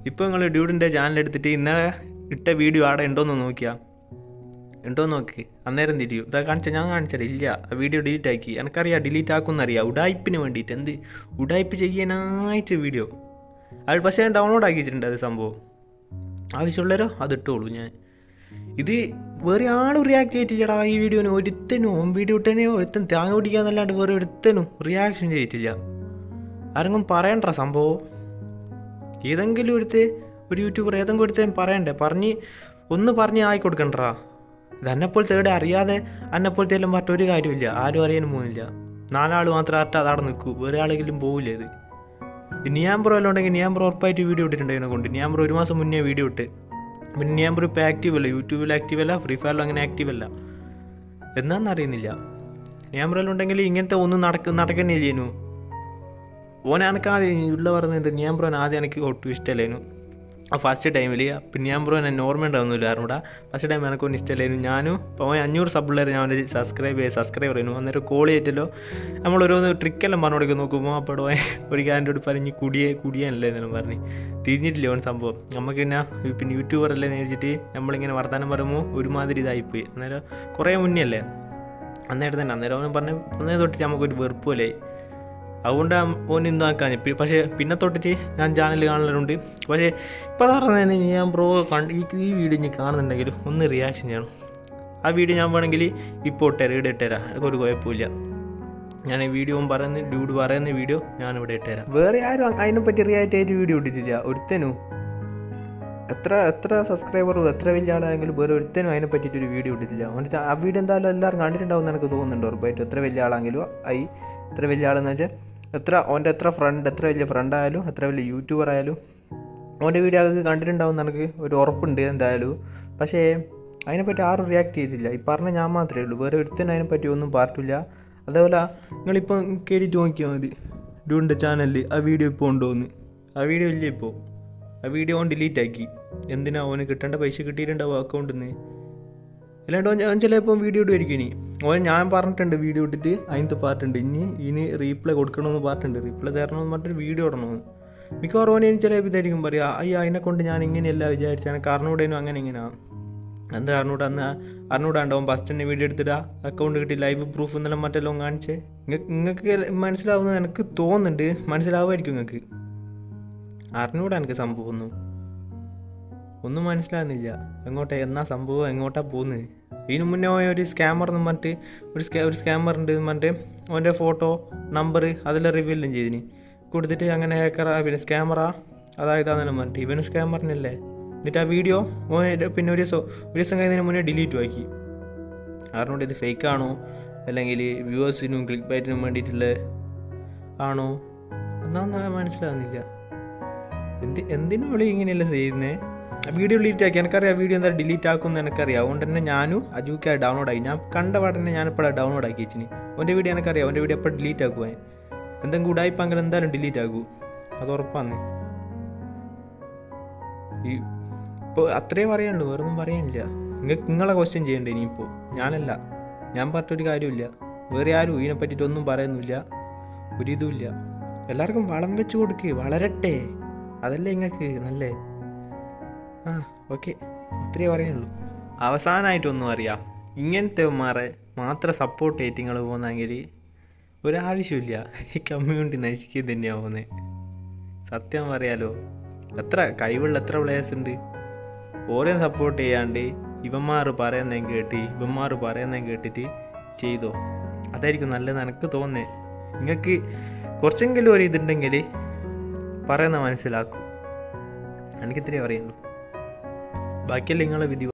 ഇപ്പോൾ നിങ്ങൾ ഡ്യൂഡിൻ്റെ ചാനൽ എടുത്തിട്ട് ഇന്നലെ ഇട്ട വീഡിയോ ആടെ ഉണ്ടോയെന്ന് നോക്കിയാ ഉണ്ടോ നോക്ക് അന്നേരം തിരിയും ഇതാ കാണിച്ച ഞാൻ കാണിച്ചത് ഇല്ല ആ വീഡിയോ ഡിലീറ്റ് ആക്കി എനിക്കറിയാം ഡിലീറ്റ് ആക്കുമെന്നറിയാം ഉടായ്പിന് വേണ്ടിയിട്ട് എന്ത് ഉടായ്പ് ചെയ്യാനായിട്ട് വീഡിയോ അത് പക്ഷേ ഞാൻ ഡൗൺലോഡ് ആക്കി വെച്ചിട്ടുണ്ട് അത് സംഭവം ആവശ്യമുള്ളവരോ അത് ഇട്ടോളൂ ഞാൻ ഇത് വേറെ ആളും റിയാക്ട് ചെയ്തിട്ടില്ലടാ ഈ വീഡിയോന് ഒരുത്തനും ഓൻ വീഡിയോ ഇട്ടനെ ഒരുത്തൻ തേങ്ങ പിടിക്കാന്നല്ലാണ്ട് വേറെ ഒരുത്തനും റിയാക്ഷൻ ചെയ്തിട്ടില്ല ആരെങ്കിലും പറയണ്ട സംഭവം ഏതെങ്കിലും ഒരുത്ത് ഒരു യൂട്യൂബർ ഏതെങ്കിലും ഒരുത്തൻ പറയണ്ടേ പറഞ്ഞ് ഒന്ന് പറഞ്ഞ് ആയി കൊടുക്കണ്ടടാ ഇത് എന്നെപ്പോലത്തെ എവിടെ അറിയാതെ എന്നെപ്പോലത്തെ എല്ലാം പറഞ്ഞ ഒരു കാര്യമില്ല ആരും അറിയാനും പോകുന്നില്ല നാലാൾ മാത്രം ആർട്ട് അതവിടെ നിൽക്കൂ വേറെ ആളെങ്കിലും പോവില്ല ഇത് നിയാംബ്രോ എല്ലാം ഉണ്ടെങ്കിൽ നിയാംബ്രോ ഉറപ്പായിട്ട് വീഡിയോ ഇട്ടിട്ടുണ്ട് ഇതിനെ കൊണ്ട് നിയാംബ്രോ ഒരു മാസം മുന്നേ വീഡിയോ ഇട്ട് പിന്നെ നിയാംബ്രോ ഇപ്പോൾ ആക്റ്റീവ് അല്ല യൂട്യൂബിൽ ആക്റ്റീവ് അല്ല ഫ്രീ ഫയറിലും അങ്ങനെ ആക്റ്റീവ് അല്ല എന്നാന്ന് അറിയുന്നില്ല നിയാംബ്രോയിൽ ഉണ്ടെങ്കിൽ ഇങ്ങനത്തെ ഒന്നും നടക്ക നടക്കണില്ലേനു ഓൻ എനിക്ക് ആദ്യം ഉള്ള പറഞ്ഞിട്ട് ഞാൻ ബ്രോൻ ആദ്യം എനിക്ക് ഒട്ടും ഇഷ്ടമല്ലേനു ആ ഫസ്റ്റ് ടൈമിൽ പിന്നെ ഞാൻ ബ്രോ എന്നെ ഓർമ്മ ഉണ്ടാവുന്നില്ല അറിഞ്ഞൂടാ ഫസ്റ്റ് ടൈം എനിക്ക് ഒന്നും ഇഷ്ടമല്ലായിരുന്നു ഞാനും ഇപ്പോൾ അവൻ അഞ്ഞൂറ് സബുള്ളേർ ഞാൻ അവൻ്റെ സബ്സ്ക്രൈബ് ചെയ്ത് സബ്സ്ക്രൈബ് ചെയ്യുന്നു അന്നേരം കോൾ ചെയ്തിട്ടല്ലോ നമ്മൾ ഓരോന്ന് ട്രിക്കെല്ലാം പറഞ്ഞു കൊടുക്കുക നോക്കുമ്പോൾ അപ്പോൾ ഒരു കാരൻ്റെ അടുത്ത് പറഞ്ഞ് കുടിയേ കുടിയാനല്ലേ എന്നെല്ലാം പറഞ്ഞ് തിരിഞ്ഞിട്ടില്ല ഓൻ സംഭവം നമുക്ക് പിന്നെ പിന്നെ യൂട്യൂബർ അല്ലേ നേരിച്ചിട്ട് നമ്മളിങ്ങനെ വർത്തമാനം പറയുമ്പോൾ ഒരുമാതിരി ഇതായിപ്പോയി അന്നേരം കുറേ മുന്നേ അല്ലേ അന്നേരം തന്നെ അന്നേരം അവൻ പറഞ്ഞ അന്നേ തൊട്ട് നമുക്കൊരു വെറുപ്പ് പോലെ അതുകൊണ്ട് ഓൻ ഇന്നും ആക്കാൻ പക്ഷേ പിന്നെ തൊട്ടിട്ട് ഞാൻ ചാനൽ കാണലുണ്ട് പക്ഷേ ഇപ്പോൾ പറഞ്ഞത് ഞാൻ ബ്രോ കണ്ട് ഈ ഈ വീഡിയോ ഞാൻ കാണുന്നുണ്ടെങ്കിൽ ഒന്ന് റിയാക്ഷൻ ചെയ്യണം ആ വീഡിയോ ഞാൻ വേണമെങ്കിൽ ഇപ്പോൾ ഇട്ടുതരാം ഇവിടെ ഇട്ടുതരാം ഒരു കുഴപ്പമില്ല ഞാൻ ഈ വീഡിയോ പറയുന്ന ഡ്യൂഡ് പറയുന്ന വീഡിയോ ഞാൻ ഇവിടെ ഇട്ടുതരാം വേറെ ആരും അതിനെപ്പറ്റി റിയാക്റ്റ് ആയിട്ട് വീഡിയോ ഇട്ടിട്ടില്ല ഒരുത്തനും എത്ര എത്ര സബ്സ്ക്രൈബറും എത്ര വലിയ ആളായെങ്കിലും വേറെ ഒരുത്തനും അതിനെ പറ്റിയിട്ടൊരു വീഡിയോ ഇട്ടിട്ടില്ല അവൻ്റെ ആ വീഡിയോ എന്തായാലും എല്ലാവരും കണ്ടിട്ടുണ്ടാവും എന്ന് എനിക്ക് തോന്നുന്നുണ്ട് ഉറപ്പായിട്ടും എത്ര വലിയ ആളാണെങ്കിലും ആയി എത്ര വലിയ ആളെന്ന് വെച്ചാൽ എത്ര ഓൻ്റെ എത്ര ഫ്രണ്ട് എത്ര വലിയ ഫ്രണ്ട് ആയാലും എത്ര വലിയ യൂട്യൂബർ ആയാലും ഓൻ്റെ വീഡിയോ ഒക്കെ കണ്ടിട്ടുണ്ടാവും എന്ന് എനിക്ക് ഒരു ഉറപ്പുണ്ട് എന്തായാലും പക്ഷേ അതിനെപ്പറ്റി ആരും റിയാക്ട് ചെയ്തില്ല ഈ പറഞ്ഞ ഞാൻ മാത്രമേ ഉള്ളൂ വേറെ ഒരുത്തനും അതിനെപ്പറ്റി ഒന്നും പറഞ്ഞില്ല അതേപോലെ നിങ്ങളിപ്പോൾ കയറിയിട്ട് നോക്കിയാൽ മതി ഡ്യൂണിൻ്റെ ചാനലിൽ ആ വീഡിയോ ഇപ്പോൾ ഉണ്ടോയെന്ന് ആ വീഡിയോ ഇല്ല ഇപ്പോൾ ആ വീഡിയോ ഓൻ ഡിലീറ്റ് ആക്കി എന്തിനാ ഓന് കിട്ടേണ്ട പൈസ കിട്ടിയിട്ടുണ്ടാവും അക്കൗണ്ടിൽ നിന്ന് അല്ലാണ്ട് ഓൻ ഞാൻ ചിലപ്പോൾ വീഡിയോ ഇടുമായിരിക്കും ഇനി ഓൻ ഞാൻ പറഞ്ഞിട്ടുണ്ട് വീഡിയോ ഇട്ടിട്ട് അതിനകത്ത് പാട്ടുണ്ട് ഇനി ഇനി റീപ്ലൈ കൊടുക്കണമെന്ന് പറഞ്ഞിട്ടുണ്ട് റീപ്ലൈ തരണമെന്ന് പറഞ്ഞിട്ട് വീഡിയോ ഇടണമെന്ന് മിക്കവാറും ഓനെ ചിലപ്പോൾ ഇതായിരിക്കും പറയുക അയ്യോ അതിനെ കൊണ്ട് ഞാൻ ഇങ്ങനെയല്ല വിചാരിച്ചു എനിക്ക് അറിഞ്ഞൂടേനും അങ്ങനെ ഇങ്ങനെയാണ് എന്താ അറിഞ്ഞൂടാ അന്ന് അറിഞ്ഞൂടാണ്ട് അവൻ ഫസ്റ്റ് തന്നെ വീഡിയോ എടുത്തിട്ടാ അക്കൗണ്ട് കിട്ടി ലൈവ് പ്രൂഫ് എന്നെല്ലാം മറ്റെല്ലാം കാണിച്ചേ നിങ്ങൾക്ക് മനസ്സിലാവുന്നത് എനിക്ക് തോന്നുന്നുണ്ട് മനസ്സിലാവുമായിരിക്കും നിങ്ങൾക്ക് അറിഞ്ഞൂടാ എനിക്ക് സംഭവം ഒന്നും ഒന്നും മനസ്സിലാകുന്നില്ല എങ്ങോട്ടാ എന്നാ സംഭവം എങ്ങോട്ടാ പോകുന്നത് ഇതിനു മുന്നേ പോയ ഒരു സ്കാമർ എന്ന് പറഞ്ഞിട്ട് ഒരു സ്കാ ഒരു സ്കാമർ ഉണ്ട് എന്ന് പറഞ്ഞിട്ട് അവൻ്റെ ഫോട്ടോ നമ്പർ അതെല്ലാം റിവീലും ചെയ്തിന് കൊടുത്തിട്ട് അങ്ങനെ ഹേക്കറാ പിന്നെ സ്കാമറാ അതായതാന്നെല്ലാം പറഞ്ഞിട്ട് ഇവന് സ്കാമറിനല്ലേ എന്നിട്ട് ആ വീഡിയോ ഓൻ പിന്നെ ഒരു ദിവസം ഒരു ദിവസം കഴിഞ്ഞതിന് മുന്നേ ഡിലീറ്റ് ആക്കി അറിഞ്ഞോണ്ട് ഇത് ഫേക്ക് ആണോ അല്ലെങ്കിൽ വ്യൂവേഴ്സിനും ക്ലിക്ക് ബൈറ്റിനും വേണ്ടിയിട്ടുള്ള ആണോ എന്നാന്ന് മനസ്സിലാകുന്നില്ല എന്ത് എന്തിനാ വിളി ഇങ്ങനെയല്ല ചെയ്യുന്നത് ആ വീഡിയോ ഡിലീറ്റ് ആക്കി എനിക്കറിയാം വീഡിയോ എന്താ ഡിലീറ്റ് ആക്കുമെന്ന് എനിക്കറിയാം അതുകൊണ്ട് തന്നെ ഞാനും അജുക്ക ഡൗൺലോഡ് ആക്കി ഞാൻ കണ്ട പാടന്നെ ഞാനിപ്പോഴാണ് ഡൗൺലോഡ് ആക്കി വെച്ചിന് അവൻ്റെ വീഡിയോ എനിക്കറിയാം അവൻ്റെ വീഡിയോ എപ്പോൾ ഡിലീറ്റ് ആക്കുവാൻ എന്തെങ്കിലും കൂടായിപ്പോൾ അങ്ങനെ എന്തായാലും ഡിലീറ്റ് ആക്കൂ അത് ഉറപ്പാന്ന് ഈ ഇപ്പോൾ അത്രേ പറയാനുള്ളൂ വേറൊന്നും പറയാനില്ല നിങ്ങൾക്ക് നിങ്ങളെ ക്വസ്റ്റ്യൻ ചെയ്യണ്ടേ ഇനിയിപ്പോൾ ഞാനല്ല ഞാൻ പറഞ്ഞിട്ടൊരു കാര്യമില്ല വേറെ ആരും ഇതിനെ പറ്റിയിട്ടൊന്നും പറയുന്നില്ല ഒരിതുമില്ല എല്ലാവർക്കും വളം വെച്ച് കൊടുക്ക് വളരട്ടെ അതല്ലേ നിങ്ങൾക്ക് നല്ലേ ആ ഓക്കെ ഇത്രയേ പറയുന്നുള്ളൂ അവസാനമായിട്ടൊന്നും അറിയാം ഇങ്ങനത്തെ മാറെ മാത്രം സപ്പോർട്ട് ചെയ്തിട്ട് നിങ്ങൾ പോകുന്നെങ്കിൽ ഒരാവശ്യമില്ല ഈ കമ്മ്യൂണിറ്റി നശിക്കുക തന്നെയാണ് പോകുന്നത് സത്യം പറയാലോ എത്ര കഴിവുള്ള എത്ര പ്ലേയേഴ്സ് ഉണ്ട് ഓരോ സപ്പോർട്ട് ചെയ്യാണ്ട് ഇവന്മാർ പറയുന്നതും കേട്ട് ഇവന്മാർ പറയുന്നതും കേട്ടിട്ട് ചെയ്തോ അതായിരിക്കും നല്ലത് എനിക്ക് തോന്നുന്നത് നിങ്ങൾക്ക് കുറച്ചെങ്കിലും ഒരു ഇതുണ്ടെങ്കിൽ പറയുന്ന മനസ്സിലാക്കൂ എനിക്കിത്രയേ പറയുള്ളൂ ബാക്കിയെല്ലാം നിങ്ങളെ വിധി